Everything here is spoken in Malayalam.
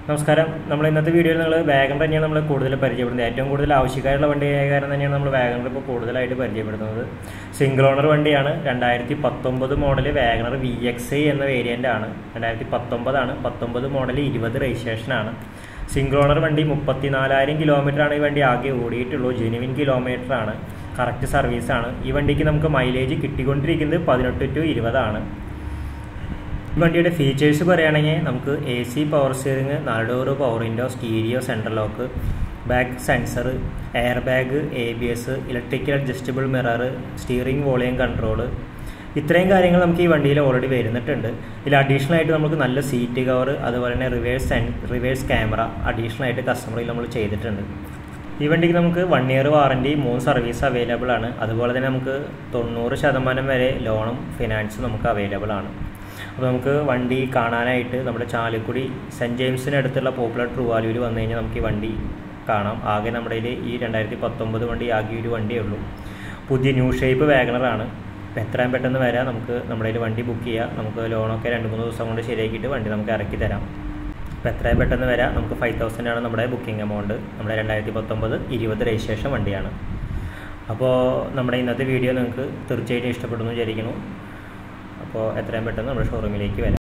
നമസ്കാരം നമ്മൾ ഇന്നത്തെ വീഡിയോയിൽ നമ്മൾ വാഗൺ തന്നെയാണ് നമ്മൾ കൂടുതൽ പരിചയപ്പെടുന്നത് ഏറ്റവും കൂടുതൽ ആവശ്യക്കാരുള്ള വണ്ടി ആയ കാരണം തന്നെയാണ് നമ്മൾ വാഗണർ ഇപ്പോൾ കൂടുതലായിട്ട് പരിചയപ്പെടുത്തുന്നത് സിംഗിൾ ഓണർ വണ്ടിയാണ് രണ്ടായിരത്തി പത്തൊമ്പത് model Wagon R V X I എന്ന വേരിയൻ്റ് ആണ് രണ്ടായിരത്തി പത്തൊമ്പതാണ് പത്തൊമ്പത് മോഡൽ ഇരുപത് രജിസ്ട്രേഷനാണ് സിംഗിൾ ഓണർ വണ്ടി മുപ്പത്തിനാലായിരം കിലോമീറ്ററാണ് ഈ വണ്ടി ആകെ ഓടിയിട്ടുള്ളൂ ജെനുവിൻ കിലോമീറ്റർ ആണ് കറക്റ്റ് സർവീസാണ് ഈ വണ്ടിക്ക് നമുക്ക് മൈലേജ് കിട്ടിക്കൊണ്ടിരിക്കുന്നത് പതിനെട്ട് ടു ഇരുപതാണ് ഈ വണ്ടിയുടെ ഫീച്ചേഴ്സ് പറയുകയാണെങ്കിൽ നമുക്ക് എ സി പവർ സ്റ്റിയറിംഗ് നാല് door power window stereo central lock back sensor air bag A B S electrical adjustable mirror steering volume control ഇത്രയും കാര്യങ്ങൾ നമുക്ക് ഈ വണ്ടിയിൽ ഓൾറെഡി വരുന്നിട്ടുണ്ട് ഇതിൽ അഡീഷണൽ ആയിട്ട് നമുക്ക് നല്ല സീറ്റ് കവർ അതുപോലെ തന്നെ റിവേഴ്സ് റിവേഴ്സ് ക്യാമറ അഡീഷണൽ ആയിട്ട് കസ്റ്റമറിൽ നമ്മൾ ചെയ്തിട്ടുണ്ട് ഈ വണ്ടിക്ക് നമുക്ക് വൺ ഇയർ വാറണ്ടി മൂന്ന് സർവീസ് അവൈലബിൾ ആണ് അതുപോലെ തന്നെ നമുക്ക് തൊണ്ണൂറ് ശതമാനം വരെ ലോണും ഫിനാൻസും നമുക്ക് അവൈലബിൾ ആണ് അപ്പോൾ നമുക്ക് വണ്ടി കാണാനായിട്ട് നമ്മുടെ ചാലക്കുടി സെൻറ്റ് ജെയിംസിനടുത്തുള്ള പോപ്പുലർ ട്രൂ വാല്യൂവിൽ വന്നു കഴിഞ്ഞാൽ നമുക്ക് ഈ വണ്ടി കാണാം ആകെ നമ്മുടെ കയ്യിൽ ഈ രണ്ടായിരത്തി പത്തൊമ്പത് വണ്ടി ആകെ ഒരു വണ്ടിയേ ഉള്ളൂ പുതിയ ന്യൂ ഷേപ്പ് വാഗണറാണ് അപ്പോൾ എത്രയും പെട്ടെന്ന് വരാം നമുക്ക് നമ്മുടെ കയ്യിൽ വണ്ടി ബുക്ക് ചെയ്യാം നമുക്ക് ലോണൊക്കെ രണ്ട് മൂന്ന് ദിവസം കൊണ്ട് ശരിയാക്കിയിട്ട് വണ്ടി നമുക്ക് ഇറക്കി തരാം അപ്പോൾ എത്രയും പെട്ടെന്ന് വരാം നമുക്ക് ഫൈവ് തൗസൻഡ് ആണ് നമ്മുടെ ബുക്കിംഗ് എമൗണ്ട് നമ്മുടെ രണ്ടായിരത്തി പത്തൊമ്പത് ഇരുപത് രജിസ്ട്രേഷൻ വണ്ടിയാണ് അപ്പോൾ നമ്മുടെ ഇന്നത്തെ വീഡിയോ നിങ്ങൾക്ക് തീർച്ചയായിട്ടും ഇഷ്ടപ്പെടുന്നു വിചാരിക്കുന്നു അപ്പോൾ എത്രയും പെട്ടെന്ന് നമ്മുടെ ഷോറൂമിലേക്ക് വരാം